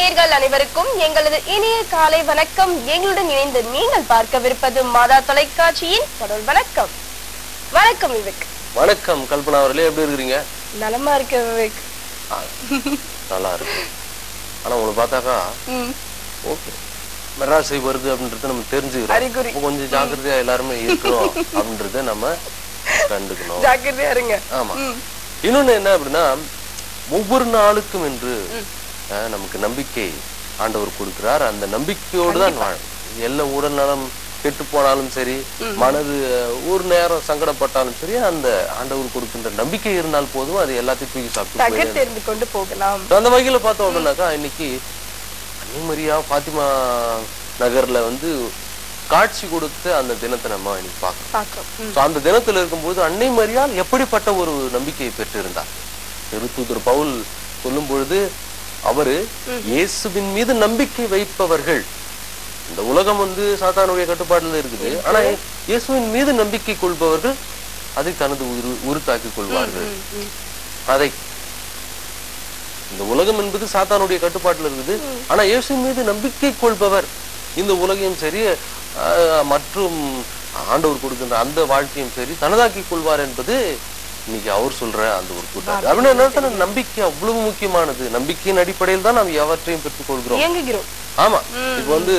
நேயர்கள் அனைவருக்கும் எங்களது இனிய காலை வணக்கம் எங்களுடன் இணைந்து நீங்கள் பார்க்கவிருப்பது மாதா தொலைக்காட்சியின் தொடர் வணக்கம் வணக்கம் விவேக் வணக்கம் கல்பனா அவர்களே எப்படி இருக்கிறீங்க நலமா இருக்க விவேக் ஆ, நல்லா இருக்கு ஆனா உங்களை பார்த்தாக்கா ம், ஓகே மெட்ராஸை வருது அப்படின்றத நம்ம தெரிஞ்சுக்கிறோம் அறிகுறி. அப்போ கொஞ்சம் ஜாக்கிரதையா எல்லாருமே இருக்கணும் அப்படின்றத நம்ம கண்டுக்கணும் ஜாக்கிரதையா இருங்க ஆமா ம், இன்னொன்னு என்ன அப்படின்னா ஒவ்வொரு நாளுக்கும் என்று அஹ், நமக்கு நம்பிக்கை ஆண்டவர் கொடுக்கிறார் அந்த நம்பிக்கையோடு தான் வாழும் எல்லாம் உடல் நலம் கெட்டு போனாலும் சரி மனது அஹ், ஒரு நேரம் சங்கடப்பட்டாலும் சரி அந்த ஆண்டவர் கொடுக்கின்ற நம்பிக்கை இருந்தால் போதும் அது எல்லாத்தையும் தூக்கி சாப்பிட்டு போயிடும். தகர்த்தெறிந்து கொண்டு போகலாம் அந்த வகையில பார்த்தோம் அப்படின்னாக்கா இன்னைக்கு அன்னிமரியா பாத்திமா நகர்ல வந்து காட்சி கொடுத்த அந்த தினத்தை நம்ம இன்னைக்கு பார்க்கணும் பாக்குறோம் ம், So, அந்த தினத்துல இருக்கும்போது அன்னை மரியாள் எப்படிப்பட்ட ஒரு நம்பிக்கையை பெற்றிருந்தார் திருத்தூதர் பவுல் சொல்லும் பொழுது அவரு இயேசுவின் மீது நம்பிக்கை வைப்பவர்கள் இந்த உலகம் வந்து சாத்தானுடைய கட்டுப்பாட்டுல இருக்குது ஆனா இயேசுவின் மீது நம்பிக்கை கொள்பவர்கள் அதை தனது உரு உருத்தாக்கிக் கொள்வார்கள் ம், ம். அதை இந்த உலகம் என்பது சாத்தானுடைய கட்டுப்பாட்டுல இருக்குது ஆனா இயேசு மீது நம்பிக்கை கொள்பவர் இந்த உலகையும் சரி ஆஹ், மற்றும் ஆண்டவர் கொடுக்கின்ற அந்த வாழ்க்கையும் சரி தனதாக்கிக் கொள்வார் என்பது இன்னைக்கு அவர் சொல்ற அந்த ஒரு கூட்டம் அப்படின்னு என்ன அர்த்தம்? நம்பிக்கை அவ்வளவு முக்கியமானது நம்பிக்கையின் அடிப்படையில் தான் நாம் எவற்றையும் பெற்றுக்கொள்கிறோம் இயங்குகிறோம் ஆமா இப்ப வந்து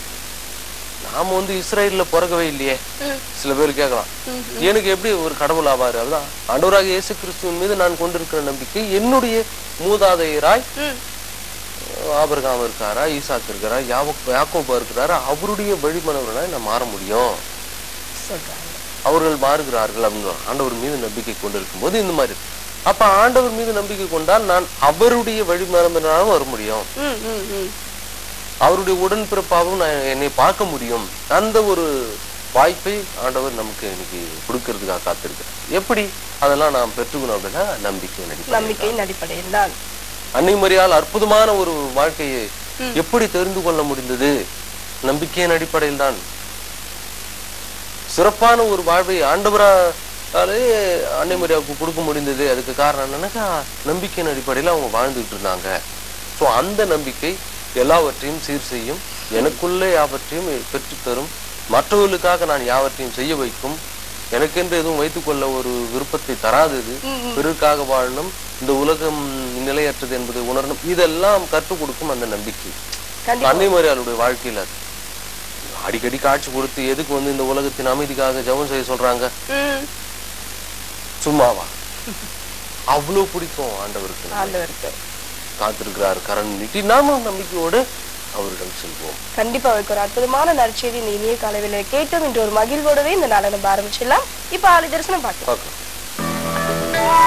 நாம வந்து இஸ்ரேல்ல பிறக்கவே இல்லையே ம், சில பேர் கேட்கலாம் எனக்கு எப்படி ஒரு கடவுள் ஆவாரு அதுதான் ஆண்டவராக இயேசு கிறிஸ்துவின் மீது நான் கொண்டிருக்கிற நம்பிக்கை என்னுடைய மூதாதையராய் ம், ஆபரகாம் இருக்காரா ஈசாக்கு இருக்காரா யாவோ- யாக்கோபா இருக்கிறாரா அவருடைய வழிமனவர்களாய் நான் மாற முடியும் சொல்றாங்க அவர்கள் மாறுகிறார்கள் அப்படின்னு ஆண்டவர் மீது நம்பிக்கை கொண்டிருக்கும் போது இந்த மாதிரி இருக்கு. அப்ப ஆண்டவர் மீது நம்பிக்கை கொண்டால் நான் அவருடைய வழிமரபினராக வர முடியும் ம், ம், ம். அவருடைய உடன்பிறப்பாகவும் நான் என்னை பார்க்க முடியும் அந்த ஒரு வாய்ப்பை ஆண்டவர் நமக்கு இன்னைக்கு கொடுக்கறதுக்காக காத்திருக்கிறார் எப்படி அதெல்லாம் நாம் பெற்றுக்கணும் அப்படின்னா நம்பிக்கை நடிப்பை நம்பிக்கையின் அடிப்படையில் தான் அன்னை மரியால் அற்புதமான ஒரு வாழ்க்கையை எப்படி தெரிந்து கொள்ள முடிந்தது நம்பிக்கையின் அடிப்படையில் தான் சிறப்பான ஒரு வாழ்வை ஆண்டவராலே அன்னை மரியாவுக்கு கொடுக்க முடிந்தது அதுக்கு காரணம் என்னன்னாக்கா நம்பிக்கையின் அடிப்படையில் அவங்க வாழ்ந்துட்டு இருந்தாங்க ஸோ அந்த நம்பிக்கை எல்லாவற்றையும் சீர் செய்யும் எனக்குள்ளே யாவற்றையும் பெற்றுத்தரும் மற்றவர்களுக்காக நான் யாவற்றையும் செய்ய வைக்கும் எனக்கென்று எதுவும் வைத்துக்கொள்ள ஒரு விருப்பத்தை தராது இது பிறருக்காக வாழணும் இந்த உலகம் நிலையற்றது என்பதை உணரணும் இதெல்லாம் கற்றுக் கொடுக்கும் அந்த நம்பிக்கை கண்டிப்பா அன்னை மரியாளுடைய வாழ்க்கையில அது அடிக்கடி காட்சி கொடுத்து எதுக்கு வந்து இந்த உலகத்தின் அமைதிக்காக ஜெபம் செய்ய சொல்றாங்க ம், சும்மாவா அவ்வளவு பிடிக்கும் ஆண்டவருக்கு ஆண்டவருக்கு காத்திருக்கிறார் கரண் நீட்டி நாமும் நம்பிக்கையோடு அவரிடம் செல்வோம் கண்டிப்பா அவருக்கு ஒரு அற்புதமான நற்செய்தி இந்த இனிய காலவில கேட்டோம் என்று ஒரு மகிழ்வோடவே இந்த நாளை நம்ம ஆரம்பிச்சிடலாம் இப்ப ஆளு தரிசனம் பார்க்கலாம் பார்க்கலாம்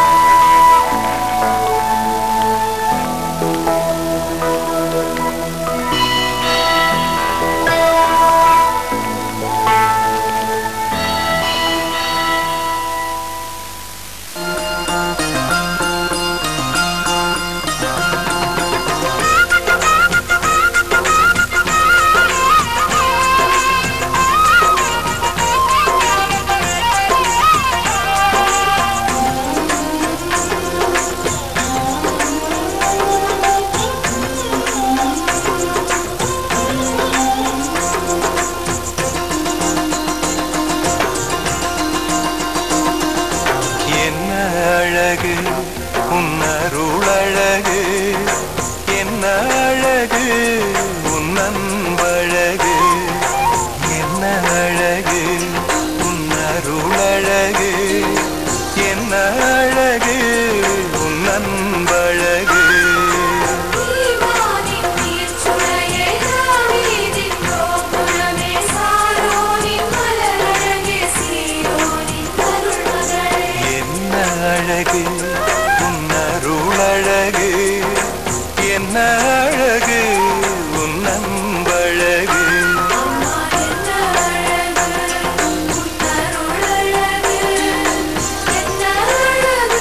என்ன அழகு உன்னருளழகு என்ன அழகு உன்னன்பழகு என்ன அழகு உன்னருளழகு என்ன அழகு உன்னன்பழகு ஈவானின் நீர்ச்சுளையே தாவீதின் கோபுரமே சாரோனின் மலரழகே சீயோனின் அருள்மகளே என்ன அழகு உன்னருளழகு என்ன அழகு உன்னன்பழகு அம்மா என்ன அழகு உன் அருளழகு என்ன அழகு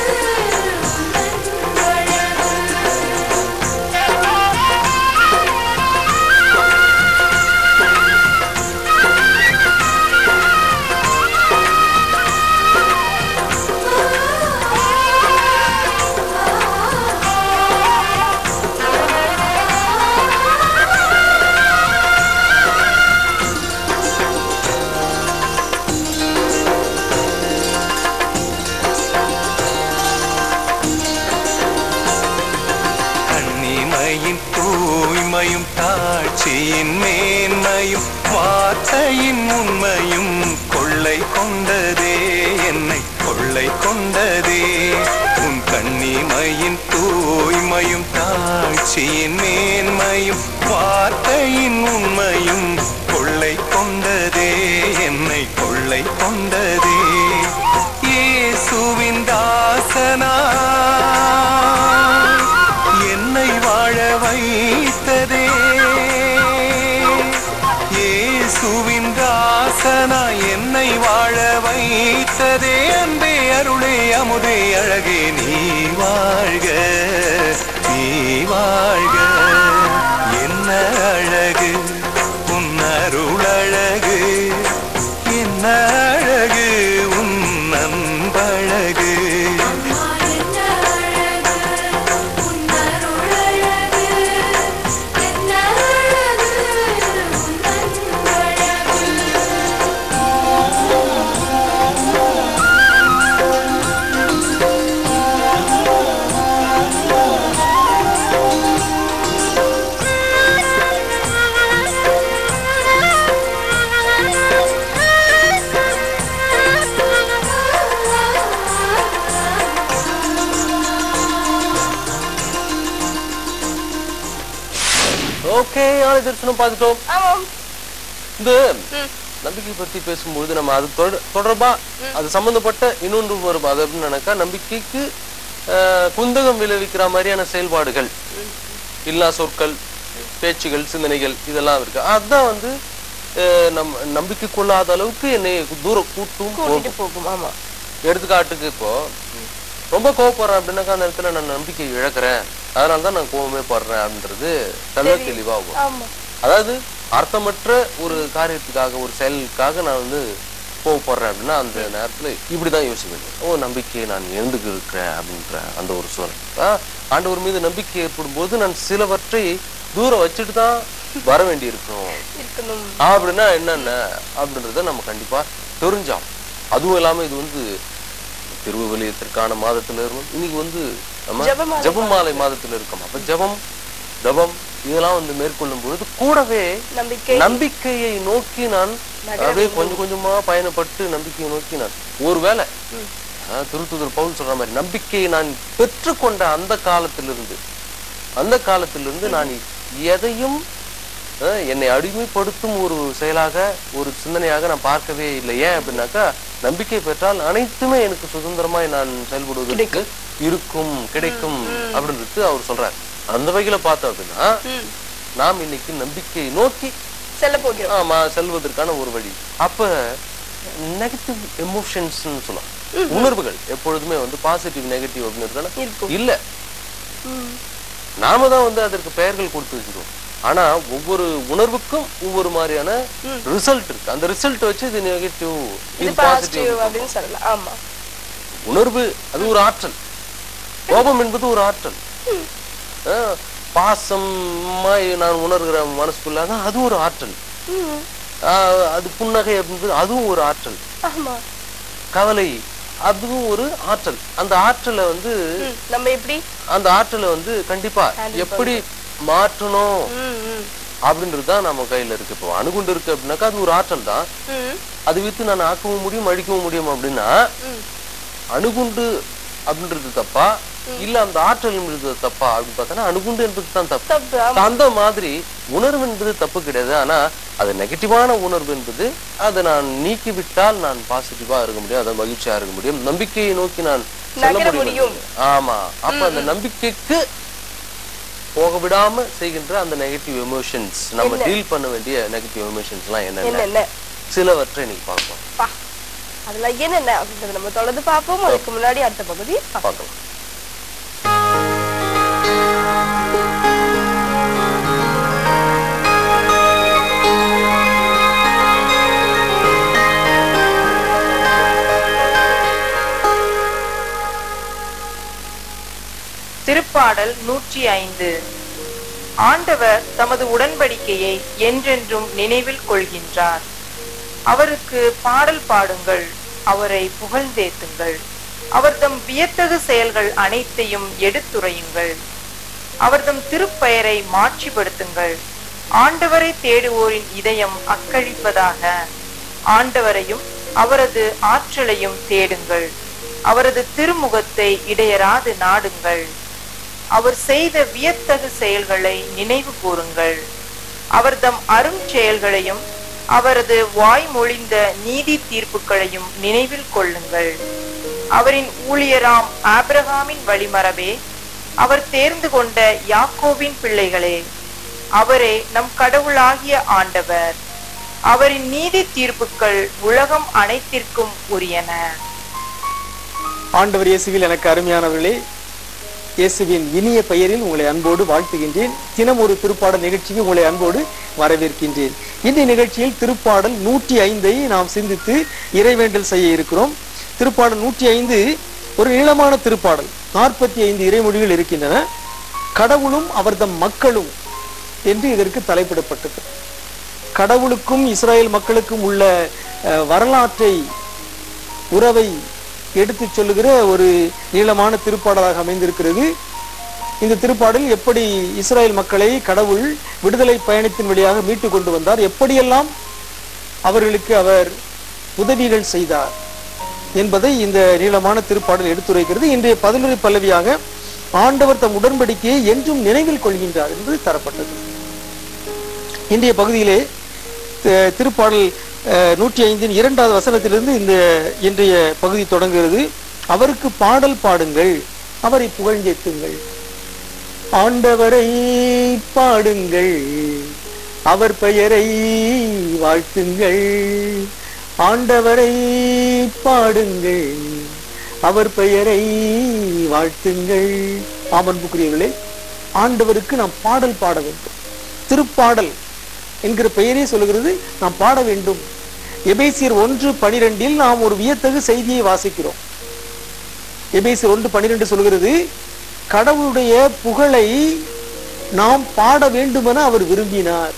உன் அன்பழகு தூய்மையும் தாட்சியின் மேன்மையும் வார்த்தையின் உண்மையும் கொள்ளை கொண்டதே என்னை கொள்ளை கொண்டதே உன் கண்ணிமையின் தூய்மையும் தாட்சியின் மேன்மையும் வார்த்தையின் உண்மையும் கொள்ளை கொண்டதே என்னை கொள்ளை கொண்டதே இயேசுவின் தாசனா என்னை வாழ வைத்ததே இயேசுவின் தாசனா என்னை வாழ வைத்ததே அன்பே அருளே அமுதே அழகே நீ வாழ்க நீ வாழ்க என்ன அழகு உன் அருள் அழகு என்ன அழகு உன் அன்பழகு அம்மா என்ன அழகு உன் அருளழகு என்ன அழகு உன் அன்பழகு ஓகே ஆலை தரிசனம் பார்த்துட்டோம் ஆமாம் இந்த ம். நம்பிக்கை பத்தி பேசும்பொழுது நம்ம அது தொட- தொடர்பா அது சம்பந்தப்பட்ட இன்னொன்று வரும் அது அப்படின்னு நினைக்கா நம்பிக்கைக்கு ஆஹ், குந்தகம் விளைவிக்கிற மாதிரியான செயல்பாடுகள் இல்லா சொற்கள் பேச்சுகள் சிந்தனைகள் இதெல்லாம் இருக்கு அதுதான் வந்து ஆஹ், நம்ம நம்பிக்கை கொள்ளாத அளவுக்கு என்னை தூரம் கூட்டும் கூட்டிட்டு போகும் போகும் ஆமா எடுத்துக்காட்டுக்கு இப்போ ரொம்ப கோவப்படுறேன் அப்படின்னாக்கா அந்த இடத்துல நான் நம்பிக்கை இழக்கிறேன் அதனால தான் நான் கோவமே படுறேன் அப்படின்றது தெல்ல சரி. தெளிவாகும் ஆமா அதாவது அர்த்தமற்ற ஒரு காரியத்துக்காக ஒரு செயலுக்காக நான் வந்து கோவப்படுறேன் அப்படின்னா அந்த நேரத்துல இப்படிதான் யோசிக்க ஓ நம்பிக்கையை நான் எழுந்துக்கு இருக்கிறேன் அப்படின்ற அந்த ஒரு சூழல் ஆஹ் ஆண்டவர் மீது நம்பிக்கை ஏற்படும் போது நான் சிலவற்றை தூரம் வச்சுட்டு தான் வர வேண்டி இருக்கணும் இருக்கணும் அப்படின்னா என்னென்ன அப்படின்றத நம்ம கண்டிப்பா தெரிஞ்சோம் அதுவும் இல்லாம இது வந்து திருவலியத்திற்கான மாதத்துல இருக்கும் இன்னைக்கு வந்து நம்ம ஜெபமாலை ஜெபமாலை மாதத்துல இருக்கோம் அப்ப ஜெபம் தபம் இதெல்லாம் வந்து மேற்கொள்ளும் பொழுது கூடவே நம்பிக்கை நம்பிக்கையை நோக்கி நான் நகர அப்படியே கொஞ்சம் கொஞ்சமா பயணப்பட்டு நம்பிக்கையை நோக்கி நான் ஒருவேளை ஆஹ், திருத்துதர் பவுல் சொல்ற மாதிரி நம்பிக்கையை நான் பெற்றுக்கொண்ட அந்த காலத்திலிருந்து அந்த காலத்திலிருந்து நான் எதையும் அஹ், என்னை அடிமைப்படுத்தும் ஒரு செயலாக ஒரு சிந்தனையாக நான் பார்க்கவே இல்லை ஏன் அப்படின்னாக்கா நம்பிக்கை பெற்றால் அனைத்துமே எனக்கு சுதந்திரமாய் நான் செயல்படுவதற்கு இருக்கும் கிடைக்கும் அப்படின்றது அவர் சொல்றார் அந்த வகையில பார்த்தோம் அப்படின்னா ம். நாம் இன்னைக்கு நம்பிக்கையை நோக்கி செல்ல போகிறோம் ஆமா செல்வதற்கான ஒரு வழி அப்ப நெகட்டிவ் எமோஷன்ஸ் சொல்லலாம் உணர்வுகள் எப்பொழுதுமே வந்து பாசிட்டிவ் நெகட்டிவ் அப்படின்னு இருக்கானா இருக்கும். இல்ல ம். நாம தான் வந்து அதற்கு பெயர்கள் கொடுத்து வச்சிருக்கோம் ஆனா ஒவ்வொரு உணர்வுக்கும் ஒவ்வொரு மாதிரியான ரிசல்ட் இருக்கு அந்த ரிசல்ட் வச்சு இது நெகட்டிவ் இது இது பாசிட்டிவ் பாசிட்டிவ் அப்படின்னு சொல்லலாம் ஆமா உணர்வு அது ஒரு ஆற்றல் கோபம் என்பது ஒரு ஆற்றல் ஆஹ், பாசமாய் நான் உணர்கிற மனசுக்குள்ள தான் அது ஒரு ஆற்றல் ம். ஆஹ், அது புன்னகை அப்படின்றது அதுவும் ஒரு ஆற்றல் ஆமா கவலை அதுவும் ஒரு ஆற்றல் அந்த ஆற்றலை வந்து ம். நம்ம எப்படி அந்த ஆற்றலை வந்து கண்டிப்பா Handle எப்படி மாற்றணும் ம், ம். அப்படின்றது தான் நம்ம கையில இருக்கு இப்போ அணுகுண்டு இருக்கு அப்படின்னாக்கா அது ஒரு ஆற்றல் தான் ம். அது வித்து நான் ஆக்கவும் முடியும் அழிக்கவும் முடியும் அப்படின்னா ம். அணுகுண்டு அப்படின்றது தப்பா இல்ல அந்த ஆற்றல் என்பது தப்பா அப்படின்னு பார்த்தா அணுகுண்டு என்பது தான் தப்பு தப்பு ஆமா. அந்த மாதிரி உணர்வு என்பது தப்பு கிடையாது ஆனா அது நெகட்டிவான உணர்வு என்பது அதை நான் நீக்கி விட்டால் நான் பாசிட்டிவா இருக்க முடியும் அதை மகிழ்ச்சியா இருக்க முடியும் நம்பிக்கையை நோக்கி நான் செல்ல நகர முடியும் முடியும். ஆமா அப்ப அந்த நம்பிக்கைக்கு போக விடாம செய்கின்ற அந்த நெகட்டிவ் எமோஷன்ஸ் நம்ம என்ன? டீல் பண்ண வேண்டிய நெகட்டிவ் எமோஷன்ஸ் எல்லாம் என்னென்ன என்னென்ன சிலவற்றை நீங்க பார்ப்போம் பா அதெல்லாம் என்னென்ன அப்படின்றத நம்ம தொடர்ந்து பார்ப்போம் அதுக்கு முன்னாடி அடுத்த பகுதி பார்ப்போம். பார்க்கலாம் திருப்பாடல் நூற்றி ஐந்து ஆண்டவர் தமது உடன்படிக்கையை என்றென்றும் நினைவில் கொள்கின்றார் அவருக்கு பாடல் பாடுங்கள் அவரை புகழ்ந்தேத்துங்கள் அவர் தம் வியத்தகு செயல்கள் அனைத்தையும் எடுத்துரையுங்கள் அவர்தம் திருப்பெயரை மாட்சிப்படுத்துங்கள் ஆண்டவரை தேடுவோரின் இதயம் அக்களிப்பதாக ஆண்டவரையும் அவரது ஆற்றலையும் தேடுங்கள் அவரது திருமுகத்தை இடையராது நாடுங்கள் அவர் செய்த வியத்தகு செயல்களை நினைவு கூறுங்கள் அவர்தம் அரும் செயல்களையும் அவரது வாய்மொழிந்த நீதி தீர்ப்புகளையும் நினைவில் கொள்ளுங்கள் அவரின் ஊழியராம் ஆபிரகாமின் வழிமரபே அவர் தேர்ந்து கொண்ட யாக்கோபின் பிள்ளைகளே அவரே நம் கடவுளாகிய ஆண்டவர் அவரின் நீதி தீர்ப்புகள் உலகம் அனைத்திற்கும் உரியன ஆண்டவர் இயேசுவில் எனக்கு அருமையானவர்களே இயேசுவின் இனிய பெயரில் உங்களை அன்போடு வாழ்த்துகின்றேன் தினம் ஒரு திருப்பாடல் நிகழ்ச்சிக்கு உங்களை அன்போடு வரவேற்கின்றேன் இந்த நிகழ்ச்சியில் திருப்பாடல் நூற்றி ஐந்தை நாம் சிந்தித்து இறைவேண்டல் செய்ய இருக்கிறோம் திருப்பாடல் நூற்றி ஐந்து ஒரு நீளமான திருப்பாடல் நாற்பத்தி ஐந்து இறைமொழிகள் இருக்கின்றன கடவுளும் அவர்தம் மக்களும் என்று இதற்கு தலைப்பிடப்பட்டது கடவுளுக்கும் இஸ்ராயேல் மக்களுக்கும் உள்ள அஹ், வரலாற்றை உறவை எடுத்துச் சொல்லுகிற ஒரு நீளமான திருப்பாடலாக அமைந்திருக்கிறது இந்த திருப்பாடல் எப்படி இஸ்ராயேல் மக்களை கடவுள் விடுதலை பயணத்தின் வழியாக மீட்டு கொண்டு வந்தார் எப்படியெல்லாம் அவர்களுக்கு அவர் உதவிகள் செய்தார் என்பதை இந்த நீளமான திருப்பாடல் எடுத்துரைக்கிறது இன்றைய பதிலுரை பல்லவியாக ஆண்டவர் தம் உடன்படிக்கையை என்றும் நினைவில் கொள்கின்றார் என்பது தரப்பட்டது இன்றைய பகுதியிலே தி- திருப்பாடல் அஹ், நூற்றி ஐந்தின் இரண்டாவது வசனத்திலிருந்து இந்த இன்றைய பகுதி தொடங்குகிறது அவருக்கு பாடல் பாடுங்கள் அவரை புகழ்ந்தேத்துங்கள் ஆண்டவரை பாடுங்கள் அவர் பெயரை வாழ்த்துங்கள் ஆண்டவரை பாடுங்கள் அவர் பெயரை வாழ்த்துங்கள் ஆமன்புக்குரியவர்களே ஆண்டவருக்கு நாம் பாடல் பாட வேண்டும் திருப்பாடல் என்கிற பெயரே சொல்லுகிறது நாம் பாட வேண்டும் எபேசியர் ஒன்று பனிரெண்டில் நாம் ஒரு வியத்தகு செய்தியை வாசிக்கிறோம் எபேசியர் ஒன்று பனிரெண்டு சொல்கிறது கடவுளுடைய புகழை நாம் பாட வேண்டுமென அவர் விரும்பினார்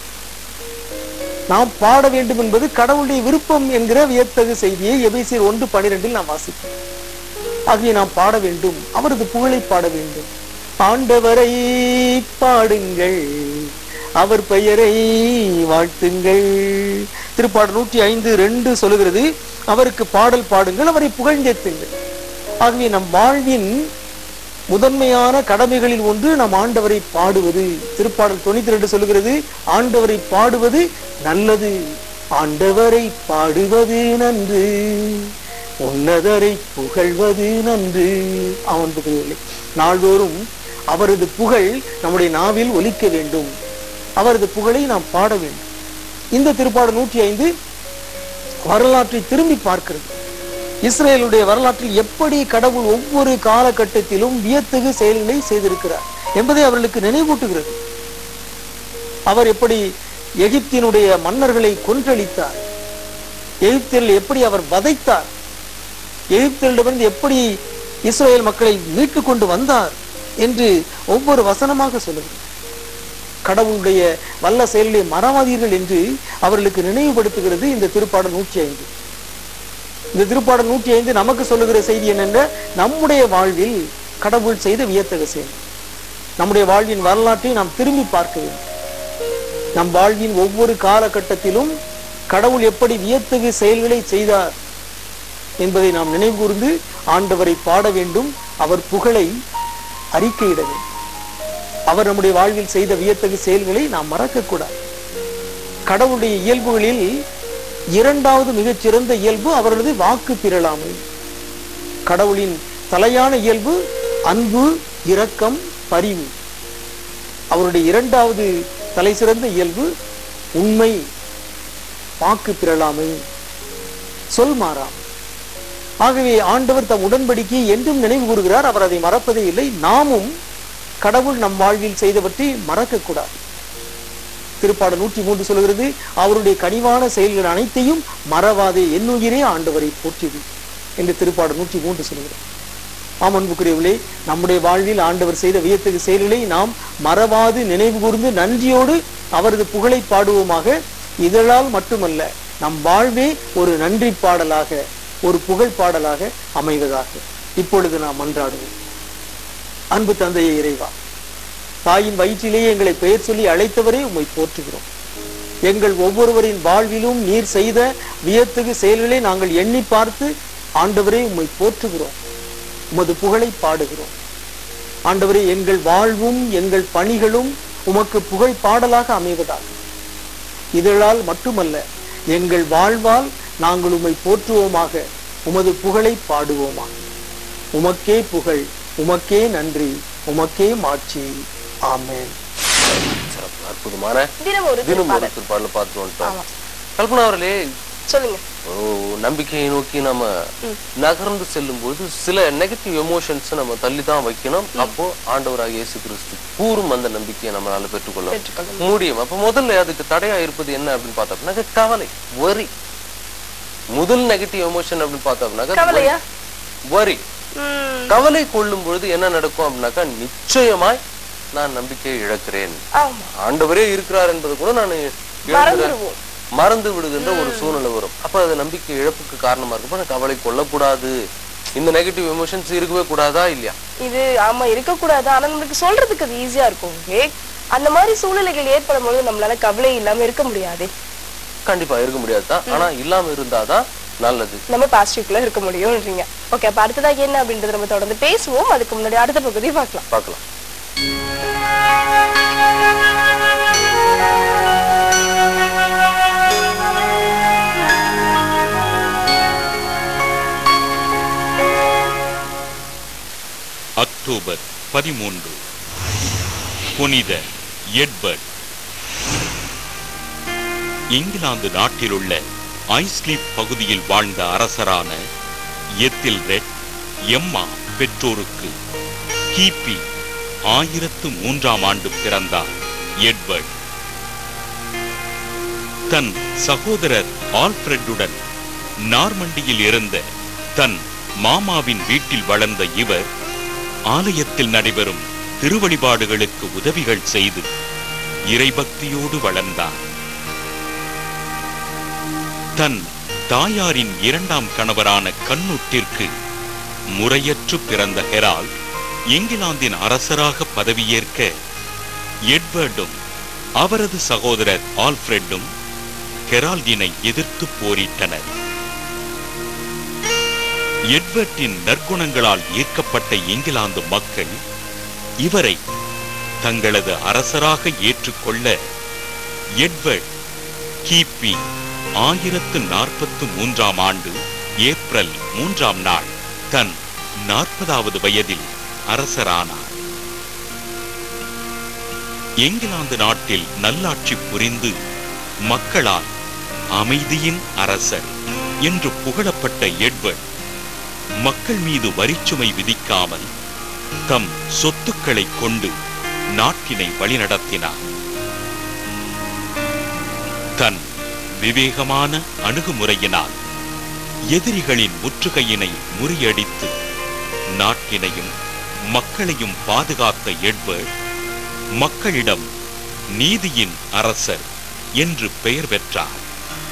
நாம் பாட வேண்டும் என்பது கடவுளுடைய விருப்பம் என்கிற வியத்தகு செய்தியை எபேசியர் ஒன்று பனிரெண்டில் நாம் வாசிக்கிறோம் ஆகிய நாம் பாட வேண்டும் அவரது புகழை பாட வேண்டும் ஆண்டவரை பாடுங்கள் அவர் பெயரை வாழ்த்துங்கள் திருப்பாடல் நூற்றி ஐந்து ரெண்டு சொல்லுகிறது அவருக்கு பாடல் பாடுங்கள் அவரை புகழ்ந்தேத்துங்கள் ஆகவே நம் வாழ்வின் முதன்மையான கடமைகளில் ஒன்று நம் ஆண்டவரை பாடுவது திருப்பாடல் தொண்ணூத்தி ரெண்டு சொல்லுகிறது ஆண்டவரை பாடுவது நல்லது ஆண்டவரை பாடுவது நன்று உன்னதரை புகழ்வது நன்று அவன் புகழவில்லை நாள்தோறும் அவரது புகழ் நம்முடைய நாவில் ஒலிக்க வேண்டும் அவரது புகழை நாம் பாட வேண்டும் இந்த திருப்பாடல் நூற்றி ஐந்து வரலாற்றை திரும்பி பார்க்கிறது இஸ்ரேலுடைய வரலாற்றில் எப்படி கடவுள் ஒவ்வொரு காலகட்டத்திலும் வியத்தகு செயல்களை செய்திருக்கிறார் என்பதை அவர்களுக்கு நினைவூட்டுகிறது அவர் எப்படி எகிப்தினுடைய மன்னர்களை கொன்றளித்தார் எகிப்தில் எப்படி அவர் வதைத்தார் எகிப்திலிருந்து எப்படி இஸ்ரேல் மக்களை மீட்டு கொண்டு வந்தார் என்று ஒவ்வொரு வசனமாக சொல்லுகிறது கடவுளுடைய வல்ல செயல்களை மறவாதீர்கள் என்று அவர்களுக்கு நினைவுபடுத்துகிறது இந்த திருப்பாடல் நூற்றி ஐந்து இந்த திருப்பாடல் நூற்றி ஐந்து நமக்கு சொல்லுகிற செய்தி என்னென்ன நம்முடைய வாழ்வில் கடவுள் செய்த வியத்தக செயல் நம்முடைய வாழ்வின் வரலாற்றை நாம் திரும்பி பார்க்க வேண்டும் நம் வாழ்வின் ஒவ்வொரு காலகட்டத்திலும் கடவுள் எப்படி வியத்தகு செயல்களை செய்தார் என்பதை நாம் நினைவு கூர்ந்து ஆண்டவரை பாட வேண்டும் அவர் புகழை அறிக்கையிட வேண்டும் அவர் நம்முடைய வாழ்வில் செய்த வியத்தகு செயல்களை நாம் மறக்கக்கூடாது கடவுளுடைய இயல்புகளில் இரண்டாவது மிகச்சிறந்த இயல்பு அவரது வாக்கு பிறலாமை கடவுளின் தலையான இயல்பு அன்பு இரக்கம் பரிவு அவருடைய இரண்டாவது தலை சிறந்த இயல்பு உண்மை வாக்கு பிறலாமை சொல் மாறாமை ஆகவே ஆண்டவர் தம் உடன்படிக்கையை என்றும் நினைவு கூறுகிறார் அவர் அதை மறப்பதே இல்லை நாமும் கடவுள் நம் வாழ்வில் செய்தவற்றை மறக்கக்கூடாது திருப்பாடல் நூற்றி மூன்று சொல்கிறது அவருடைய கனிவான செயல்கள் அனைத்தையும் மறவாதே என்னுயிரே ஆண்டவரை போற்றிடு என்று திருப்பாடல் நூற்றி மூன்று சொல்கிறது ஆம் அன்புக்குரியவர்களே நம்முடைய வாழ்வில் ஆண்டவர் செய்த வியத்தகு செயல்களை நாம் மறவாது நினைவு கூர்ந்து நன்றியோடு அவரது புகழை பாடுவோமாக இதழால் மட்டுமல்ல நம் வாழ்வே ஒரு நன்றி பாடலாக ஒரு புகழ் பாடலாக அமைவதாக இப்பொழுது நாம் மன்றாடுவோம் அன்பு தந்தையே இறைவா தாயின் வயிற்றிலேயே எங்களை பெயர் சொல்லி அழைத்தவரே உம்மை போற்றுகிறோம் எங்கள் ஒவ்வொருவரின் வாழ்விலும் நீர் செய்த வியத்தகு செயல்களை நாங்கள் எண்ணி பார்த்து ஆண்டவரே உம்மை போற்றுகிறோம் உமது புகழை பாடுகிறோம் ஆண்டவரே எங்கள் வாழ்வும் எங்கள் பணிகளும் உமக்கு புகழ் பாடலாக அமைவதாக இதழால் மட்டுமல்ல எங்கள் வாழ்வால் நாங்கள் உம்மை போற்றுவோமாக உமது புகழை பாடுவோமாக உமக்கே புகழ் உமக்கே நன்றி உமக்கே மாட்சி ஆமென் சிறப்பு அற்புதமான தினம் ஒரு தினம் ஒரு திருப்பாடல் திருப்பாடல பார்த்து வந்துட்டோம் ஆமா. கல்பனா அவர்களே சொல்லுங்க ஓ, நம்பிக்கையை நோக்கி நம்ம நகர்ந்து செல்லும் போது சில நெகட்டிவ் எமோஷன்ஸ் நம்ம தள்ளி தான் வைக்கணும் அப்போ ஆண்டவராக இயேசு கிறிஸ்து கூறும் அந்த நம்பிக்கையை நம்மளால பெற்றுக்கொள்ள பெற்றுக்கொள்ள முடியும் அப்ப முதல்ல அதுக்கு தடையா இருப்பது என்ன அப்படின்னு பார்த்தோம்னாக்க கவலை வரி முதல் நெகட்டிவ் எமோஷன் அப்படின்னு பார்த்தோம்னாக்க கவலையா? வரி ம், கவலை கொள்ளும் பொழுது என்ன நடக்கும் அப்படின்னாக்கா நிச்சயமாய் நான் நம்பிக்கையை இழக்கிறேன் ஆமா ஆண்டவரே இருக்கிறார் என்பது கூட நான் இழக்கிறேன். மறந்துடுவோம் மறந்து விடுகின்ற ஒரு சூழ்நிலை வரும் அப்ப அது நம்பிக்கை இழப்புக்கு காரணமா இருக்கும் அப்ப நான் கவலை கொள்ளக்கூடாது இந்த நெகட்டிவ் எமோஷன்ஸ் இருக்கவே கூடாதா இல்லையா இது ஆமா இருக்கக்கூடாது ஆனா நம்மளுக்கு சொல்றதுக்கு அது ஈஸியா இருக்கும் ஓகே அந்த மாதிரி சூழ்நிலைகள் ஏற்படும் பொழுது நம்மளால கவலை இல்லாம இருக்க முடியாது கண்டிப்பா இருக்க முடியாதுதான் ஆனா இல்லாம இருந்தாதான் நல்லது நம்ம பாசிட்டிவ்ல இருக்க முடியும்ன்றீங்க ஓகே அப்ப அடுத்ததாக என்ன அப்படின்றத நம்ம தொடர்ந்து பேசுவோம் அதுக்கு முன்னாடி அடுத்த பகுதி பார்க்கலாம் பார்க்கலாம் அக்டோபர் பதிமூன்று புனித எட்வர்ட் இங்கிலாந்து நாட்டிலுள்ள ஐஸ்லீப் பகுதியில் வாழ்ந்த அரசரான எத்தில்ரெட் எம்மா பெற்றோருக்கு கிபி ஆயிரத்து மூன்றாம் ஆண்டு பிறந்தார் எட்வர்ட் தன் சகோதரர் ஆல்ஃபிரட்டுடன் நார்மண்டியில் இருந்த தன் மாமாவின் வீட்டில் வளர்ந்த இவர் ஆலயத்தில் நடைபெறும் திருவழிபாடுகளுக்கு உதவிகள் செய்து இறைபக்தியோடு வளர்ந்தார் தன் தாயாரின் இரண்டாம் கணவரான கண்ணுட்டிற்கு முறையற்று பிறந்த ஹெரால் இங்கிலாந்தின் அரசராக பதவியேற்க எட்வர்டும் அவரது சகோதரர் ஆல்ஃபிரெட்டும் ஹெரால்டினை எதிர்த்து போரிட்டனர் எட்வர்ட்டின் நற்குணங்களால் ஈர்க்கப்பட்ட இங்கிலாந்து மக்கள் இவரை தங்களது அரசராக ஏற்றுக்கொள்ள எட்வர்ட் கிபி ஆயிரத்து நாற்பத்து மூன்றாம் ஆண்டு ஏப்ரல் மூன்றாம் நாள் தன் நாற்பதாவது வயதில் அரசரானார் இங்கிலாந்து நாட்டில் நல்லாட்சி புரிந்து மக்களால் அமைதியின் அரசர் என்று புகழப்பட்ட எட்வர்ட் மக்கள் மீது வரிச்சுமை விதிக்காமல் தம் சொத்துக்களை கொண்டு நாட்டினை வழிநடத்தினார் தன் விவேகமான அணுகுமுறையினால் எதிரிகளின் முற்றுகையினை முறியடித்து நாட்டினையும் மக்களையும் பாதுகாத்த எட்வர்ட் மக்களிடம் நீதியின் அரசர் என்று பெயர் பெற்றார்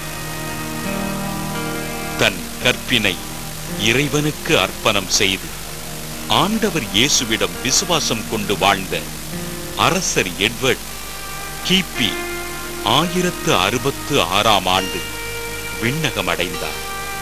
தன் கற்பினை இறைவனுக்கு அர்ப்பணம் செய்து ஆண்டவர் இயேசுவிடம் விசுவாசம் கொண்டு வாழ்ந்த அரசர் எட்வர்ட் கிபி ஆயிரத்து அறுபத்து ஆறாம் ஆண்டு விண்ணகமடைந்தார்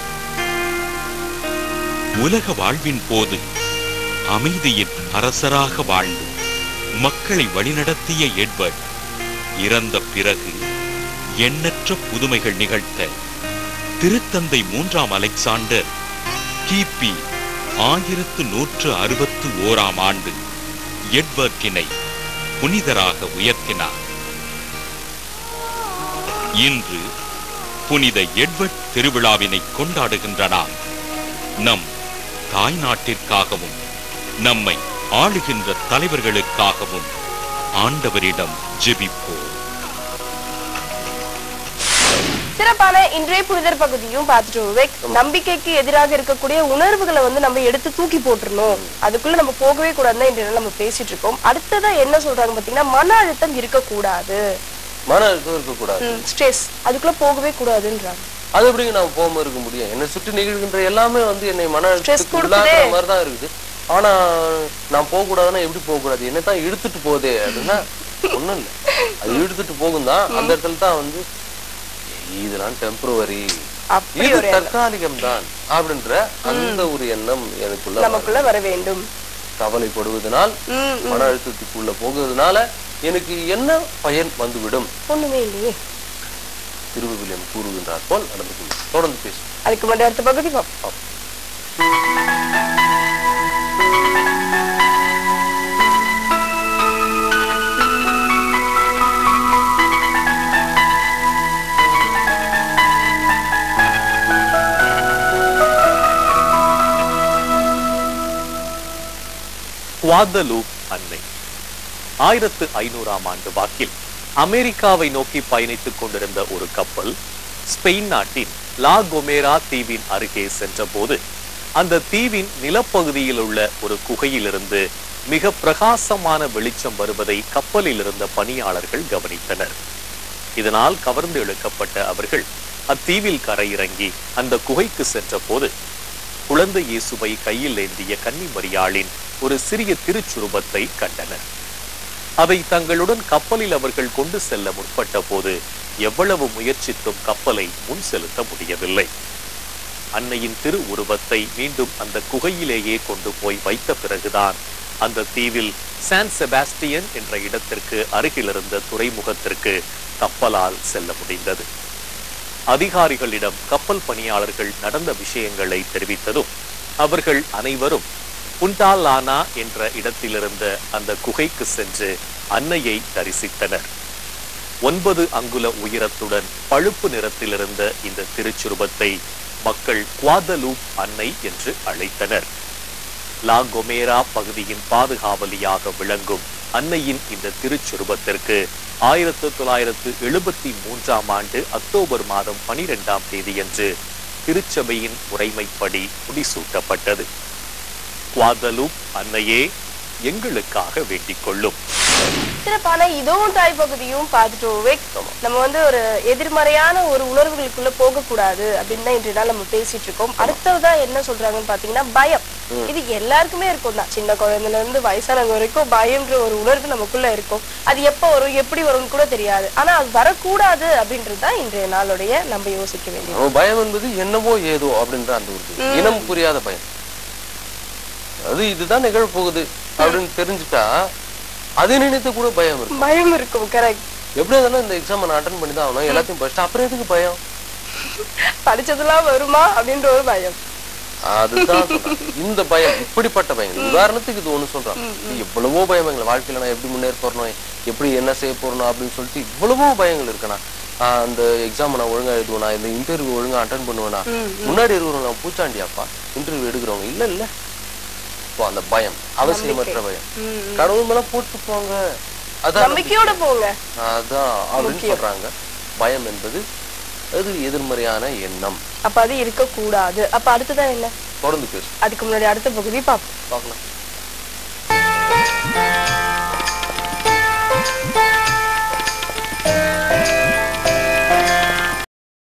உலக வாழ்வின் போது அமைதியின் அரசராக வாழ்ந்து மக்களை வழிநடத்திய எட்வர்ட் இறந்த பிறகு எண்ணற்ற புதுமைகள் நிகழ்த்த திருத்தந்தை மூன்றாம் அலெக்சாண்டர் கிபி ஆயிரத்து நூற்று அறுபத்து ஓராம் ஆண்டு எட்வர்ட்டினை புனிதராக உயர்த்தினார் இன்று புனித எட்வர்ட் திருவிழாவினை கொண்டாடுகின்ற நாம் நம் தாய் நாட்டிற்காகவும் நம்மை ஆளுகின்ற தலைவர்களுக்காகவும் ஆண்டவரிடம் ஜெபிப்போம் சிறப்பான இன்றைய புனிதர் பகுதியும் பார்த்துட்டு விவேக் நம்பிக்கைக்கு எதிராக இருக்கக்கூடிய உணர்வுகளை வந்து நம்ம எடுத்து தூக்கி போட்டுறணும் அதுக்குள்ள நம்ம போகவே கூடாதுன்னு இன்றைய நாள் நம்ம பேசிட்டு இருக்கோம் அடுத்ததா என்ன சொல்றாங்க பாத்தீங்கன்னா மன அழுத்தம் இருக்கக்கூடாது மன அழுத்தம் இருக்கக்கூடாது ஸ்ட்ரெஸ் அதுக்குள்ள போகவே கூடாதுன்றாங்க அது எப்படிங்க நான் போகாம இருக்க முடியும் என்னை சுற்றி நிகழ்கின்ற எல்லாமே வந்து என்னை மன Stress அழுத்தத்துக்கு கொடுக்குதே. உள்ளாக்குற மாதிரி தான் இருக்குது ஆனா நான் போக கூடாதுன்னா எப்படி போக கூடாது என்னதான் இழுத்துட்டு போதே அப்படின்னா ஒண்ணும் இல்ல அது இழுத்துட்டு போகும் தான் அந்த இடத்துல தான் வந்து இதெல்லாம் டெம்பரவரி அப்படி இது ஒரு எண்ணம் தற்காலிகம் தான் அப்படின்ற அந்த ஒரு எண்ணம் எனக்குள்ள நமக்குள்ள வர வேண்டும் கவலைப்படுவதனால் ம், மன அழுத்தத்துக்குள்ள போகிறதுனால எனக்கு என்ன பயன் வந்துவிடும் ஒண்ணுமே இல்லையே திருவிவிலியம் கூறுகின்றார் போல் நடந்து கொள்ளும் தொடர்ந்து பேசும் அதுக்கு முன்னாடி அடுத்த பகுதி பார்ப்போம் குவாதலூப் அன்னை ஆயிரத்து ஐநூறாம் ஆண்டு வாக்கில் அமெரிக்காவை நோக்கி பயணித்துக் கொண்டிருந்த ஒரு கப்பல் ஸ்பெயின் நாட்டின் லா கொமேரா தீவின் அருகே சென்றபோது அந்த தீவின் நிலப்பகுதியில் உள்ள ஒரு குகையிலிருந்து மிக பிரகாசமான வெளிச்சம் வருவதை கப்பலில் இருந்த பணியாளர்கள் கவனித்தனர் இதனால் கவர்ந்து இழுக்கப்பட்ட அவர்கள் அத்தீவில் கரையிறங்கி அந்த குகைக்கு சென்றபோது குழந்தை இயேசுவை கையில் ஏந்திய கன்னிமரியாளின் ஒரு சிறிய திருச்சுருபத்தை கண்டனர் அதை தங்களுடன் கப்பலில் அவர்கள் கொண்டு செல்ல முற்பட்ட போது எவ்வளவு முயற்சித்தும் கப்பலை முன் செலுத்த முடியவில்லை அன்னையின் திரு உருவத்தை மீண்டும் அந்த குகையிலேயே கொண்டு போய் வைத்த பிறகுதான் அந்த தீவில் சான் செபாஸ்டியன் என்ற இடத்திற்கு அருகிலிருந்த துறைமுகத்திற்கு கப்பலால் செல்ல முடிந்தது அதிகாரிகளிடம் கப்பல் பணியாளர்கள் நடந்த விஷயங்களை தெரிவித்ததும் அவர்கள் அனைவரும் புண்டாலானா என்ற இடத்திலிருந்த அந்த குகைக்கு சென்று அன்னையை தரிசித்தனர் ஒன்பது அங்குல உயரத்துடன் பழுப்பு நிறத்திலிருந்த இந்த திருச்சுருபத்தை மக்கள் குவாதலூப் அன்னை என்று அழைத்தனர் லா கொமேரா பகுதியின் பாதுகாவலியாக விளங்கும் அன்னையின் இந்த திருச்சுருபத்திற்கு ஆயிரத்து தொள்ளாயிரத்து எழுபத்தி மூன்றாம் ஆண்டு அக்டோபர் மாதம் பனிரெண்டாம் தேதியன்று திருச்சபையின் முறைமைப்படி முடிசூட்டப்பட்டது குவாதலூப் அன்னையே எங்களுக்காக வேண்டிக் கொள்ளும் சிறப்பான இதுவும் தாய் பகுதியும் பார்த்துட்டு விவேக் நம்ம வந்து ஒரு எதிர்மறையான ஒரு உணர்வுகளுக்குள்ள போக கூடாது அப்படின்னு தான் இன்றைய நாள் நம்ம பேசிட்டு இருக்கோம் அடுத்ததா என்ன சொல்றாங்கன்னு பாத்தீங்கன்னா பயம் இது எல்லாருக்குமே இருக்கும் தான் சின்ன குழந்தைல இருந்து வயசானவங்க வரைக்கும் பயம்ன்ற ஒரு உணர்வு நமக்குள்ள இருக்கும் அது எப்ப வரும் எப்படி வரும்னு கூட தெரியாது ஆனா அது வரக்கூடாது அப்படின்றது தான் இன்றைய நாளுடைய நம்ம யோசிக்க வேண்டியது நம்ம பயம் என்பது என்னவோ ஏதோ அப்படின்ற அந்த ஒரு இனம் புரியாத பயம் அது இதுதான் நிகழ போகுது அப்படின்னு தெரிஞ்சுட்டா அதை நினைத்து கூட பயம் இருக்கும் பயம் இருக்கும் கரெக்ட் எப்படி இருந்தாலும் இந்த எக்ஸாம் நான் அட்டன் பண்ணி தான் ஆகணும் எல்லாத்தையும் படிச்சுட்டு அப்புறம் எதுக்கு பயம் படிச்சதெல்லாம் வருமா அப்படின்ற ஒரு பயம் அதுதான் சொல்றேன். இந்த பயம் இப்படிப்பட்ட பயங்கள் உதாரணத்துக்கு இது ஒண்ணு சொல்றான் இது எவ்வளவோ பயங்கள் வாழ்க்கையில நான் எப்படி முன்னேற போறணும் எப்படி என்ன செய்ய போறணும் அப்படின்னு சொல்லிட்டு இவ்வளவோ பயங்கள் இருக்குண்ணா ஆஹ் அந்த எக்ஸாம் நான் ஒழுங்கா எழுதுவேனா இந்த இன்டர்வியூ ஒழுங்கா அட்டன் பண்ணுவேனா முன்னாடி இருக்கிறவங்க நான் பூச்சாண்டியாப்பா இன்டர்வியூ எடுக்கிறவங்க இல்ல இல்ல இப்போ அந்த பயம் அவசியமற்ற பயம் கடவுள் மேல போட்டு போங்க அதான் நம்பிக்கையோட போங்க அதான் அப்படின்னு சொல்றாங்க பயம் என்பது அது எதிர்மறையான எண்ணம் அப்ப அது இருக்க கூடாது அப்ப அடுத்ததான் என்ன தொடர்ந்து பேசு அதுக்கு முன்னாடி அடுத்த பகுதி பார்ப்போம் பார்க்கலாம்